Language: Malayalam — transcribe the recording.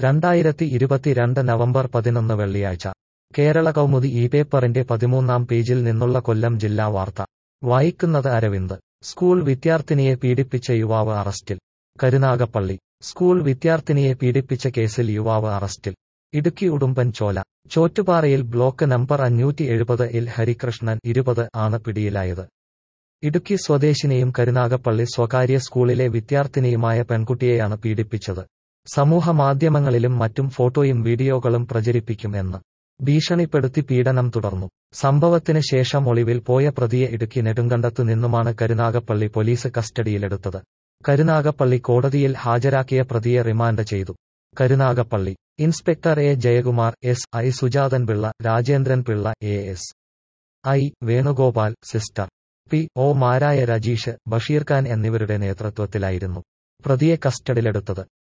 രണ്ടായിരത്തി ഇരുപത്തിരണ്ട് നവംബർ പതിനൊന്ന് വെള്ളിയാഴ്ച കേരള കൗമുദി ഈ പേപ്പറിന്റെ പതിമൂന്നാം പേജിൽ നിന്നുള്ള കൊല്ലം ജില്ലാ വാർത്ത വായിക്കുന്നത് അരവിന്ദ് സ്കൂൾ വിദ്യാർത്ഥിനിയെ പീഡിപ്പിച്ച യുവാവ് അറസ്റ്റിൽ കരുനാഗപ്പള്ളി സ്കൂൾ വിദ്യാർത്ഥിനിയെ പീഡിപ്പിച്ച കേസിൽ യുവാവ് അറസ്റ്റിൽ ഇടുക്കി ഉടുമ്പൻ ചോല ചോറ്റുപാറയിൽ ബ്ലോക്ക് നമ്പർ അഞ്ഞൂറ്റി എഴുപത് ഇൽ ഹരികൃഷ്ണൻ ഇരുപത് ആണ് പിടിയിലായത് ഇടുക്കി സ്വദേശിനിയും കരുനാഗപ്പള്ളി സ്വകാര്യ സ്കൂളിലെ വിദ്യാർത്ഥിനിയുമായ പെൺകുട്ടിയെയാണ് പീഡിപ്പിച്ചത് സമൂഹ മാധ്യമങ്ങളിലും മറ്റും ഫോട്ടോയും വീഡിയോകളും പ്രചരിപ്പിക്കും എന്ന് ഭീഷണിപ്പെടുത്തി പീഡനം തുടർന്നു സംഭവത്തിന് ശേഷം ഒളിവിൽ പോയ പ്രതിയെ ഇടുക്കി നെടുങ്കണ്ടത്തു നിന്നുമാണ് കരുനാഗപ്പള്ളി പോലീസ് കസ്റ്റഡിയിലെടുത്തത് കരുനാഗപ്പള്ളി കോടതിയിൽ ഹാജരാക്കിയ പ്രതിയെ റിമാൻഡ് ചെയ്തു Karunagappally inspector A Jayakumar S I Sujathan Pillai Rajendran Pillai A S I Venugopal സിസ്റ്റർ പി ഒ മാരായ രജീഷ് ബഷീർ ഖാൻ എന്നിവരുടെ നേതൃത്വത്തിലായിരുന്നു പ്രതിയെ കസ്റ്റഡിയിലെടുത്തത്